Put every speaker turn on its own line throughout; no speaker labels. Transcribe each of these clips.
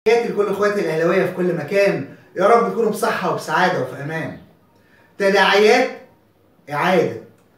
تحياتي لكل اخواتي الاهلاويه في كل مكان يا رب تكونوا بصحه وبسعاده وفي امان تداعيات اعاده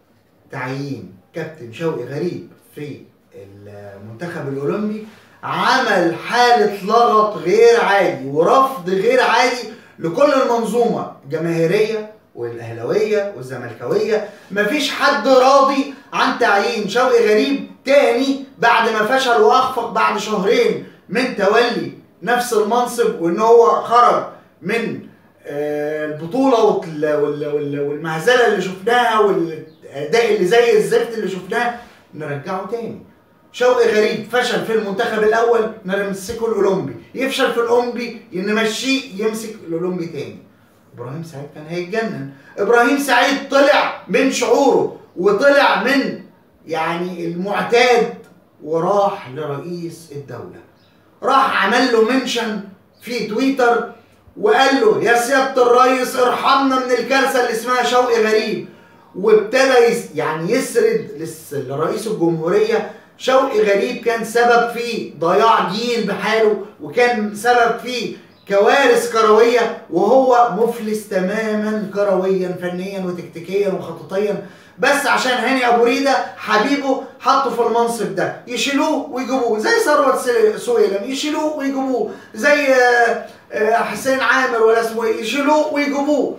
تعيين كابتن شوقي غريب في المنتخب الاولمبي عمل حاله لغط غير عادي ورفض غير عادي لكل المنظومه الجماهيريه والاهلاويه والزملكاويه مفيش حد راضي عن تعيين شوقي غريب تاني بعد ما فشل واخفق بعد شهرين من تولي نفس المنصب وان هو خرج من آه، البطوله وال- وال- وال- والمهزله اللي شفناها والاداء اللي زي الزفت اللي شفناه نرجعه تاني شوقي غريب فشل في المنتخب الاول نمسكه الاولمبي يفشل في الاولمبي نمشيه يمسك الاولمبي تاني ابراهيم سعيد كان هيتجنن ابراهيم سعيد طلع من شعوره وطلع من يعني المعتاد وراح لرئيس الدوله راح عمل له منشن في تويتر وقال له يا سياده الريس ارحمنا من الكارثه اللي اسمها شوقي غريب وابتدى يس يعني يسرد لس- لرئيس الجمهوريه شوقي غريب كان سبب في ضياع جيل بحاله وكان سبب في كوارث كرويه وهو مفلس تماما كرويا فنيا وتكتيكيا وخططيا بس عشان هاني ابو ريده حبيبه حطه في المنصب ده يشيلوه ويجيبوه زي ثروت سل- سويلم يشيلوه ويجيبوه زي آه، آه، حسين عامر ولا اسمه ايه يشيلوه ويجيبوه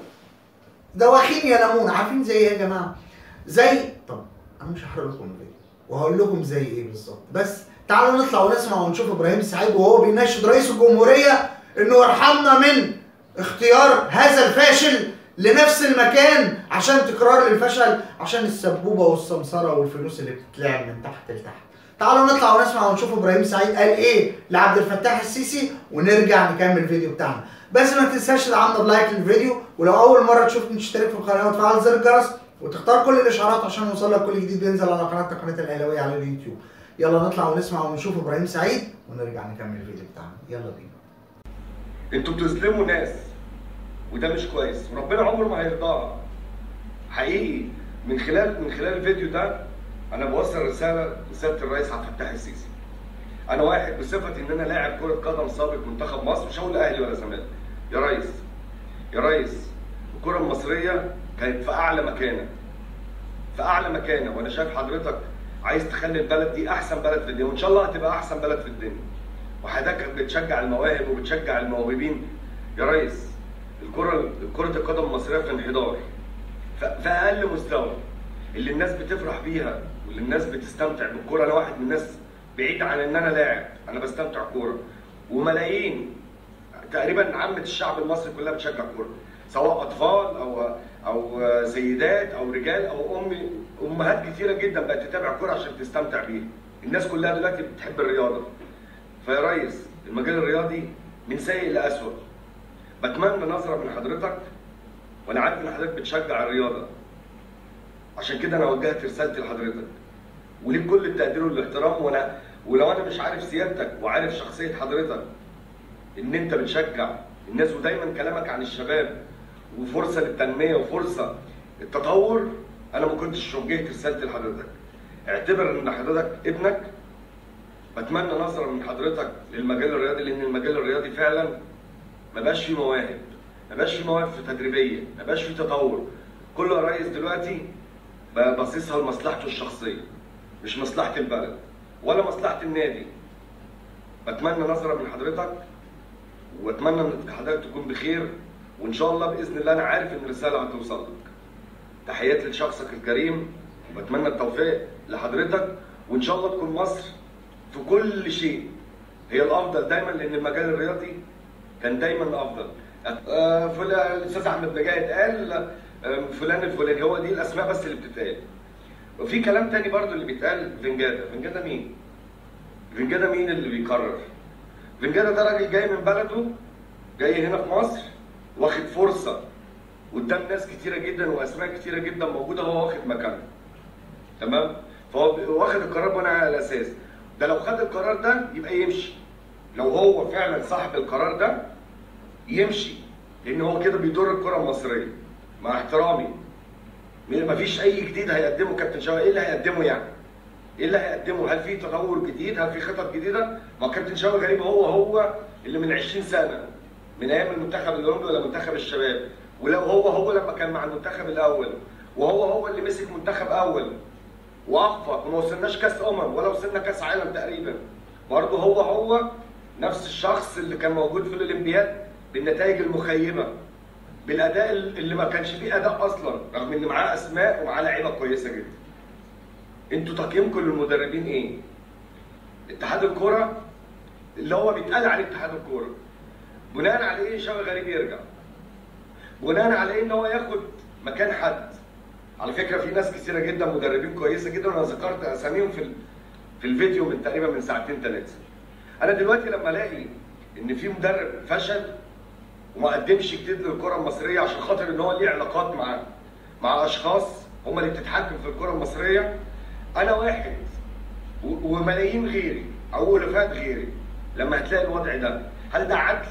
دواخين يا ليمون عارفين زي ايه يا جماعه زي طب انا مش هحرق لكم الفيديو وهقول لكم زي ايه بالظبط بس تعالوا نطلع ونسمع ونشوف ابراهيم سعيد وهو بيناشد رئيس الجمهوريه انه يرحمنا من اختيار هذا الفاشل لنفس المكان عشان تكرار للفشل عشان السبوبه والسمسره والفلوس اللي بتتلعب من تحت لتحت تعالوا نطلع ونسمع ونشوف ابراهيم سعيد قال ايه لعبد الفتاح السيسي ونرجع نكمل الفيديو بتاعنا بس ما تنساش تدعمنا بلايك للفيديو ولو اول مره تشوفني تشترك في القناه وتفعل زر الجرس وتختار كل الاشعارات عشان يوصلك كل جديد بينزل على قناتنا قناه الاهلاويه على اليوتيوب يلا نطلع ونسمع ونشوف ابراهيم سعيد ونرجع نكمل الفيديو بتاعنا يلا بينا
انتوا بتظلموا ناس وده مش كويس وربنا عمره ما هيرضاها حقيقي من خلال من خلال الفيديو ده انا بوصل رساله لسياده الرئيس عبد الفتاح السيسي انا واحد بصفتي ان انا لاعب كره قدم سابق منتخب مصر مش هقول اهلي ولا زمالك يا ريس يا ريس الكره المصريه كانت في اعلى مكانه في اعلى مكانه وانا شايف حضرتك عايز تخلي البلد دي احسن بلد في الدنيا وان شاء الله هتبقى احسن بلد في الدنيا وحضرتك بتشجع المواهب وبتشجع الموهوبين يا ريس الكره كره القدم المصريه في انحدار ف- في اقل مستوى اللي الناس بتفرح بيها واللي الناس بتستمتع بالكوره انا واحد من الناس بعيد عن ان انا لاعب انا بستمتع كوره وملايين تقريبا عامه الشعب المصري كلها بتشجع كوره سواء اطفال او او سيدات او رجال او ام امهات كثيره جدا بقت تتابع كوره عشان تستمتع بيها الناس كلها دلوقتي بتحب الرياضه فيا ريس المجال الرياضي من سيء لاسوء بتمنى نظره من حضرتك وانا عارف ان حضرتك بتشجع الرياضه عشان كده انا وجهت رسالتي لحضرتك وليك كل التقدير والاحترام وانا ولو انا مش عارف سيادتك وعارف شخصيه حضرتك ان انت بتشجع الناس ودايما كلامك عن الشباب وفرصه للتنميه وفرصه التطور انا ما كنتش وجهت رسالتي لحضرتك اعتبر ان حضرتك ابنك بتمنى نظره من حضرتك للمجال الرياضي لان المجال الرياضي فعلا ما بقاش فيه مواهب ما بقاش فيه مواهب في تدريبيه ما بقاش فيه تطور كله يا ريس دلوقتي بقى باصصها لمصلحته الشخصيه مش مصلحه البلد ولا مصلحه النادي بتمنى نظره من حضرتك واتمنى ان حضرتك تكون بخير وان شاء الله باذن الله انا عارف ان الرساله هتوصل لك تحياتي لشخصك الكريم وبتمنى التوفيق لحضرتك وان شاء الله تكون مصر في كل شيء هي الافضل دايما لان المجال الرياضي كان دايما الافضل آه، فلان الاستاذ احمد نجاهد قال آه، فلان الفلاني هو دي الاسماء بس اللي بتتقال وفي كلام تاني برضو اللي بيتقال فنجادا فنجادا مين فنجادا مين اللي بيقرر فنجادا ده راجل جاي من بلده جاي هنا في مصر واخد فرصه قدام ناس كتيره جدا واسماء كتيره جدا موجوده هو واخد مكانها تمام فهو بي- واخد القرار بناء على اساس ده لو خد القرار ده يبقى يمشي لو هو فعلا صاحب القرار ده يمشي لان هو كده بيضر الكره المصريه مع احترامي ما فيش اي جديد هيقدمه كابتن شوقي ايه اللي هيقدمه يعني ايه اللي هيقدمه هل في تطور جديد هل في خطط جديده ما هو كابتن شوقي غريب هو هو اللي من 20 سنه من ايام المنتخب الاولمبي ولا منتخب الشباب ولو هو هو لما كان مع المنتخب الاول وهو هو اللي مسك منتخب اول واخفق وما وصلناش كاس امم ولا وصلنا كاس عالم تقريبا برضه هو هو نفس الشخص اللي كان موجود في الاولمبياد بالنتائج المخيبه بالاداء اللي ما كانش فيه اداء اصلا رغم ان معاه اسماء ومعاه لعيبه كويسه جدا انتوا تقييمكم للمدربين ايه اتحاد الكوره اللي هو بيتقال عليه اتحاد الكوره بناء على ايه شوقي غريب يرجع بناء على ايه ان هو ياخد مكان حد على فكره في ناس كثيره جدا مدربين كويسه جدا وانا ذكرت اساميهم في ال- في الفيديو من تقريبا من ساعتين ثلاثه انا دلوقتي لما الاقي ان في مدرب فشل وما قدمش كتير للكره المصريه عشان خاطر ان هو ليه علاقات مع مع اشخاص هم اللي بتتحكم في الكره المصريه انا واحد و- وملايين غيري او الافات غيري لما هتلاقي الوضع ده هل ده عدل؟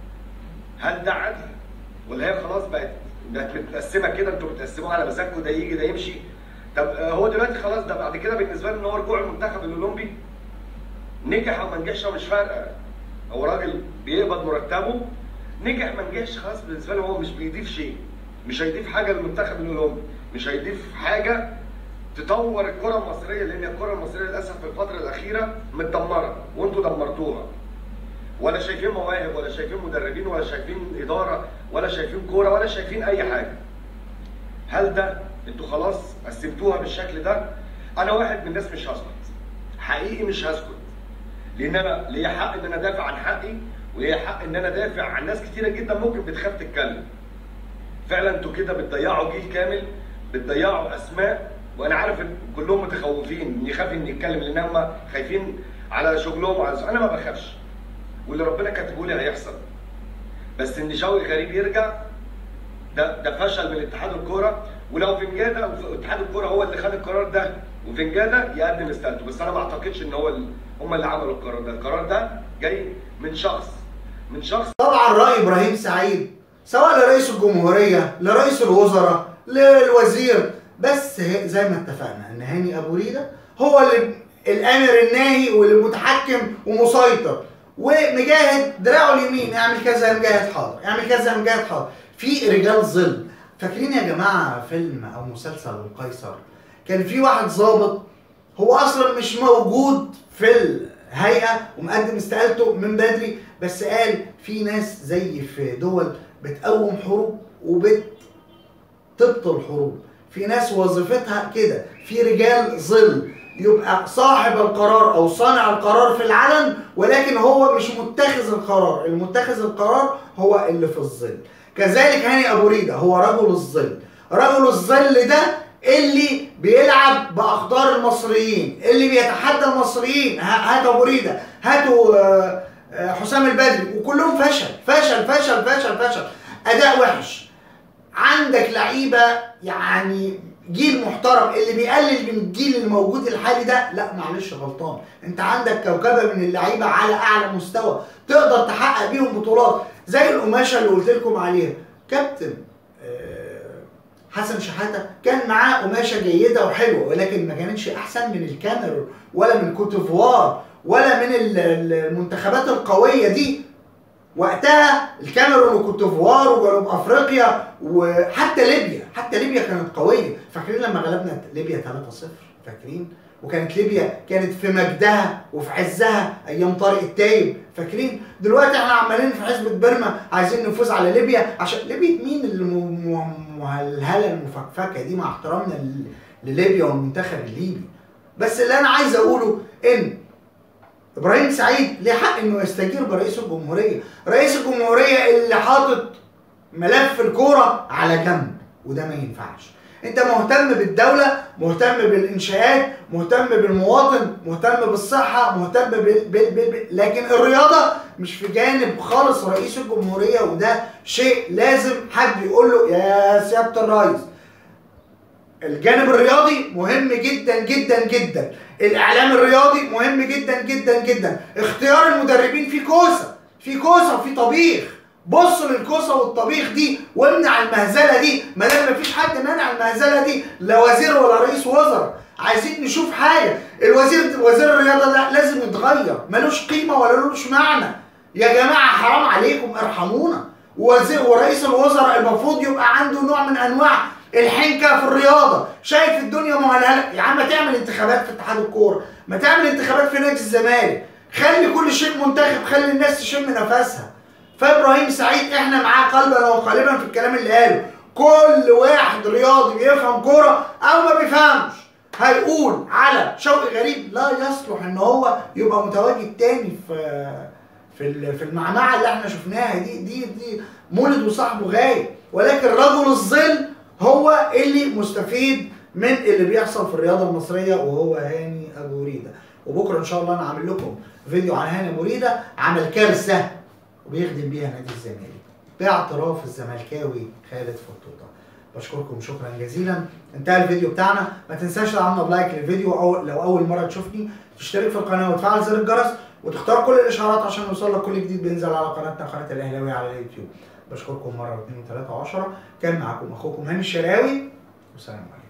هل ده عدل؟ ولا هي خلاص بقت بقت متقسمه كده انتوا بتقسموها على مزاجكم ده يجي ده يمشي طب آه، هو دلوقتي خلاص ده بعد كده بالنسبه له ان هو رجوع المنتخب الاولمبي نجح او ما نجحش هو مش فارقه هو راجل بيقبض مرتبه نجح ما نجحش خلاص بالنسبه له هو مش بيضيف شيء مش هيضيف حاجه للمنتخب الاولمبي مش هيضيف حاجه تطور الكره المصريه لان الكره المصريه للاسف في الفتره الاخيره متدمره وانتوا دمرتوها ولا شايفين مواهب ولا شايفين مدربين ولا شايفين اداره ولا شايفين كوره ولا شايفين اي حاجه هل ده انتوا خلاص قسمتوها بالشكل ده انا واحد من الناس مش هسكت حقيقي مش هسكت لان انا ليا حق ان انا ادافع عن حقي وليا حق ان انا ادافع عن ناس كتيره جدا ممكن بتخاف تتكلم فعلا انتوا كده بتضيعوا جيل كامل بتضيعوا اسماء وانا عارف ان كلهم متخوفين يخاف ان يتكلم لان هم خايفين على شغلهم وعلى انا ما بخافش واللي ربنا كاتبه لي هيحصل بس ان شوقي غريب يرجع ده ده فشل من اتحاد الكوره ولو فنجاده اتحاد الكوره هو اللي خد القرار ده وفنجاده يقدم استقالته بس انا ما اعتقدش ان هو ال- هم اللي عملوا القرار ده القرار ده جاي من شخص من شخص
طبعا رأي إبراهيم سعيد سواء لرئيس الجمهورية لرئيس الوزراء للوزير بس هي- زي ما اتفقنا ان هاني ابو ريده هو اللي الامر الناهي واللي متحكم ومسيطر ومجاهد دراعه اليمين اعمل كذا يا مجاهد حاضر اعمل كذا يا مجاهد حاضر في رجال ظل فاكرين يا جماعه فيلم او مسلسل القيصر كان في واحد ظابط هو اصلا مش موجود في الهيئه ومقدم استقالته من بدري بس قال في ناس زي في دول بتقوم حروب وبتبطل حروب في ناس وظيفتها كده في رجال ظل يبقى صاحب القرار او صانع القرار في العلن ولكن هو مش متخذ القرار المتخذ القرار هو اللي في الظل كذلك هاني ابو ريده هو رجل الظل رجل الظل ده اللي بيلعب باقدار المصريين اللي بيتحدى المصريين ه- هات ابو ريده هاتوا آه، آه، حسام البدري وكلهم فشل فشل فشل فشل فشل اداء وحش عندك لعيبه يعني جيل محترم اللي بيقلل من الجيل الموجود الحالي ده لا معلش غلطان انت عندك كوكبه من اللعيبه على اعلى مستوى تقدر تحقق بيهم بطولات زي القماشه اللي قلت لكم عليها كابتن آه، حسن شحاته كان معاه قماشه جيده وحلوه ولكن ما كانتش احسن من الكاميرون ولا من كوتيفوار ولا من ال- ال- المنتخبات القويه دي وقتها الكاميرون وكوتيفوار وجنوب افريقيا وحتى ليبيا حتى ليبيا كانت قويه فاكرين لما غلبنا ليبيا 3-0 فاكرين وكانت ليبيا كانت في مجدها وفي عزها ايام طارق التايب فاكرين دلوقتي احنا عمالين في حزب بيرما عايزين نفوز على ليبيا عشان ليبيا مين المهلهله المفكفكه دي مع احترامنا لل- لليبيا والمنتخب الليبي بس اللي انا عايز اقوله ان ابراهيم سعيد ليه حق انه يستجير برئيس الجمهوريه رئيس الجمهوريه اللي حاطط ملف الكوره على جنب وده ما ينفعش انت مهتم بالدوله مهتم بالانشاءات مهتم بالمواطن مهتم بالصحه مهتم بال... بال... بال... بال... لكن الرياضه مش في جانب خالص رئيس الجمهوريه وده شيء لازم حد يقول له يا سياده الرئيس الجانب الرياضي مهم جدا جدا جدا الاعلام الرياضي مهم جدا جدا جدا اختيار المدربين في كوسه في كوسه وفي طبيخ بص للكوسه والطبيخ دي وامنع المهزله دي ما دام مفيش حد منع المهزله دي لا وزير ولا رئيس وزراء عايزين نشوف حاجه الوزير وزير الرياضه ده لازم يتغير ملوش قيمه ولا لوش معنى يا جماعه حرام عليكم ارحمونا وزي- ورئيس الوزراء المفروض يبقى عنده نوع من انواع الحنكه في الرياضه شايف الدنيا مهلهله يا عم ما تعمل انتخابات في اتحاد الكوره ما تعمل انتخابات في نادي الزمالك خلي كل شيء منتخب خلي الناس تشم نفسها فابراهيم سعيد احنا معاه قلبا وقالبا في الكلام اللي قاله كل واحد رياضي بيفهم كوره او ما بيفهمش هيقول على شوقي غريب لا يصلح ان هو يبقى متواجد تاني في في ال- في المعمعه اللي احنا شفناها دي دي دي مولد وصاحبه غايب ولكن رجل الظل هو اللي مستفيد من اللي بيحصل في الرياضه المصريه وهو هاني ابو ريده وبكره ان شاء الله انا عامل لكم فيديو عن هاني ابو ريده عمل كارثه وبيخدم بيها نادي الزمالك باعتراف الزملكاوي خالد فطوطه بشكركم شكرا جزيلا انتهى الفيديو بتاعنا ما تنساش تعمل لايك للفيديو او لو اول مره تشوفني تشترك في القناه وتفعل زر الجرس وتختار كل الاشعارات عشان يوصلك كل جديد بينزل على قناتنا قناه الاهلاويه على اليوتيوب بشكركم مره واثنين وثلاثه وعشره كان معاكم اخوكم هاني الشراوي والسلام عليكم